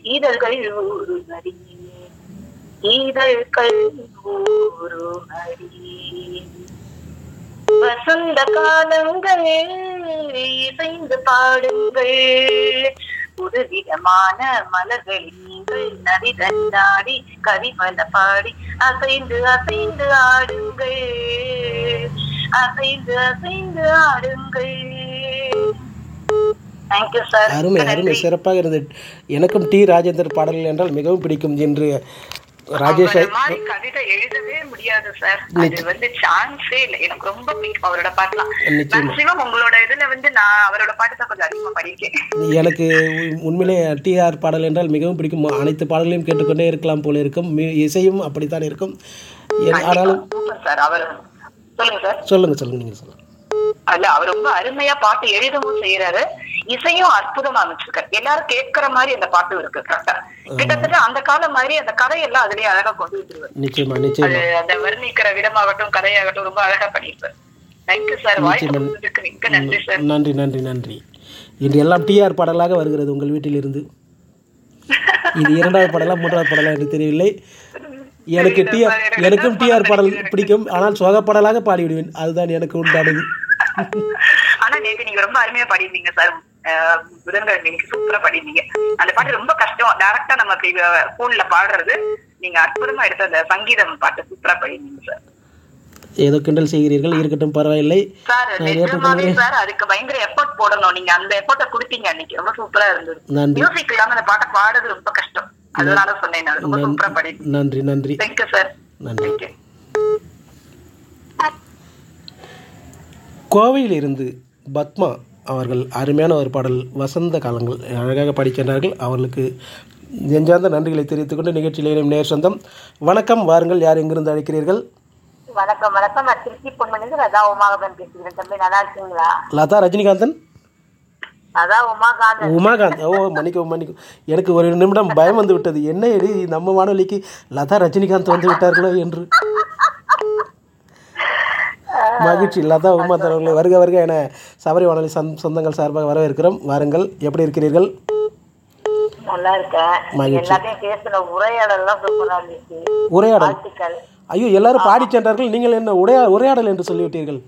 இதழ்கள் ஒரு அடி இதழ்கள் ஒரு அடி வசந்த காலங்கள் இசைந்து பாடுங்கள் புதுவிதமான மலர்களில் நீங்கள் நதி தந்தாடி கவிமல பாடி அசைந்து அசைந்து ஆடுங்கள் அசைந்து அசைந்து ஆடுங்கள் தேங்க்யூ சார் அருமை அருமை சிறப்பாக இருந்தது எனக்கும் டி ராஜேந்தர் பாடல்கள் என்றால் மிகவும் பிடிக்கும் என்று ராஜேஷ் அவரை மாதிரி கவிதை எழுதவே முடியாது சார் அது வந்து சான்ஸே இல்லை எனக்கு ரொம்ப பிடிக்கும் அவரோட பாட்டுலாம் நிச்சயமா. மேக்சிமம் உங்களோட இதுல வந்து நான் அவரோட பாட்டு தான் கொஞ்சம் அதிகமா படிக்கேன் எனக்கு உ- உண்மையிலே டிஆர் பாடல் என்றால் மிகவும் பிடிக்கும் அனைத்து பாடல்களையும் கேட்டுக்கொண்டே இருக்கலாம் போல இருக்கும் மி- இசையும் அப்படித்தான் இருக்கும் என்- ஆனாலும் சூப்பர் சார் அவர் சொல்லுங்க சார் சொல்லுங்க சொல்லுங்க நீங்க சொல்லுங்க அல்ல அவர் ரொம்ப அருமையா பாட்டு எழுதவும் செய்யறாரு இசையும் அற்புதமா அமைச்சிருக்காரு எல்லாரும் கேட்கிற மாதிரி அந்த பாட்டு இருக்கு கரெக்டா கிட்டத்தட்ட அந்த காலம் மாதிரி அந்த கதையெல்லாம் அதுலயே அழகா கொண்டு வந்துருவாரு நிச்சயமா நிச்சயமா அது அந்த வர்ணிக்கிற விதமாகட்டும் கதையாகட்டும் ரொம்ப அழகா பண்ணிருப்பாரு தேங்க்யூ சார் வாய்ப்பு கொடுத்ததுக்கு மிக்க நன்றி சார் நன்றி நன்றி நன்றி இன்று எல்லாம் டிஆர் பாடலாக வருகிறது உங்கள் வீட்டிலிருந்து இது இரண்டாவது பாடலா மூன்றாவது பாடலா என்று தெரியவில்லை எனக்கு டிஆர் எனக்கும் டிஆர் பாடல் பிடிக்கும் ஆனால் சோக பாடலாக பாடிவிடுவேன் அதுதான் எனக்கு உண்டானது ஆனா நேத்து நீங்க ரொம்ப அருமையா பாடிருந்தீங்க சார் அஹ் புதன்கிழமை இன்னைக்கு சூப்பரா பாடிருந்தீங்க அந்த பாட்டு ரொம்ப கஷ்டம் டைரக்டா நம்ம போன்ல பாடுறது நீங்க அற்புதமா எடுத்த அந்த சங்கீதம் பாட்டு சூப்பரா பாடிருந்தீங்க சார் ஏதோ கிண்டல் செய்கிறீர்கள் இருக்கட்டும் பரவாயில்லை சார் நான் நிஜமாவே ஏற்றுக்கொள்கிறேன் சார் அதுக்கு பயங்கர எஃபோர்ட் போடணும் நீங்க அந்த எஃபோர்ட்டை கொடுத்தீங்க அன்னைக்கு ரொம்ப சூப்பரா இருந்தது நன்றி மியூசிக் இல்லாம அந்த பாட்டை பாடுறது ரொம்ப கஷ்டம் அதனால சொன்னேன் நான் ரொம்ப சூப்பரா பாடிருந்தீங்க நன்றி நன்றி தேங்க்யூ சார் நன்றி தேங்க்யூ கோவையிலிருந்து பத்மா அவர்கள் அருமையான ஒரு பாடல் வசந்த காலங்கள் அழகாக படிக்கின்றார்கள் அவர்களுக்கு நெஞ்சார்ந்த நன்றிகளை தெரிவித்துக் கொண்டு நிகழ்ச்சியில் இணையும் நேர் சொந்தம் வணக்கம் வாருங்கள் யார் எங்கிருந்து அழைக்கிறீர்கள் வணக்கம் வணக்கம் நான் திருச்சி பொன்மணிந்து ரதா உமாகதன் பேசுகிறேன் தம்பி நல்லா இருக்கீங்களா லதா ரஜினிகாந்தன் அதான் உமாகாந்தன் உமாகாந்த் ஓ மன்னிக்கவும் மன்னிக்கும் எனக்கு ஒரு நிமிடம் பயம் வந்து விட்டது என்ன இது நம்ம வானொலிக்கு லதா ரஜினிகாந்த் வந்து விட்டார்களோ என்று மகிழ்ச்சி லதா உமாதன் அவர்களை வருக வருக என சபரி வானொலி சொந் சொந்தங்கள் சார்பாக வரவேற்கிறோம் வாருங்கள் எப்படி இருக்கிறீர்கள் நல்லா இருக்கேன் மகிழ்ச்சி. எல்லாத்தையும் பேசின உரையாடல் எல்லாம் சூப்பரா இருந்துச்சு உரையாடல் வாழ்த்துக்கள் ஐயோ எல்லாரும் பாடி சென்றார்கள் நீங்கள் என்ன உரையா உரையாடல் என்று சொல்லிவிட்டீர்கள்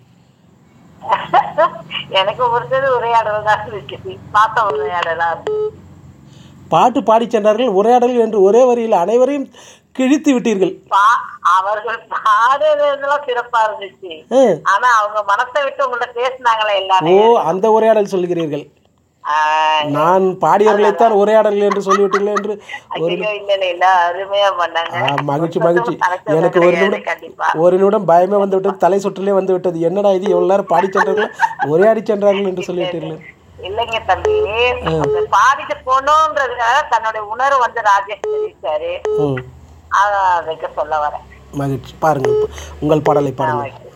எனக்கு ஒருத்தது உரையாடல் தான் இருக்குது பார்த்த உரையாடலா இருக்கு பாட்டு பாடி சென்றார்கள் உரையாடல் என்று ஒரே வரியில் அனைவரையும் கிழித்து விட்டீர்கள் பா அவர்கள் பாடுறதெல்லாம் சிறப்பா இருந்துச்சு ஆ. ஆனா அவங்க மனசை விட்டு உங்கள்ட்ட பேசினாங்களே ஓ எல்லாரும் அந்த உரையாடல் சொல்கிறீர்கள் ஆஹ், நான் பாடியவர்களைத்தான் உரையாடல் என்று சொல்லிவிட்டீர்கள் என்று ஒரு ஐயோ இல்ல இல்ல இல்ல அருமையா பண்ணாங்க ஆ, மகிழ்ச்சி மகிழ்ச்சி தலைச்சொல்ல எனக்கு ஒரு கிடையாது, நிமிடம் கண்டிப்பா ஒரு நிமிடம் பயமே வந்து விட்டது தலை சுற்றிலே வந்து விட்டது என்னடா இது எவ்வளவு நேரம் பாடி சென்றார்கள் உரையாடி சென்றார்கள் என்று சொல்லிவிட்டீர்கள் இல்லைங்க தம்பி அந்த பாடிட்டு போனோன்றதுக்காக தன்னுடைய உணர்வு வந்து ராஜேஷ் தெரிவிச்சாரு ம் அத- அதுக்கு சொல்ல வரேன் மகிழ்ச்சி பாருங்கள் உங்கள் பாடலை பாருங்கள் ஓகே.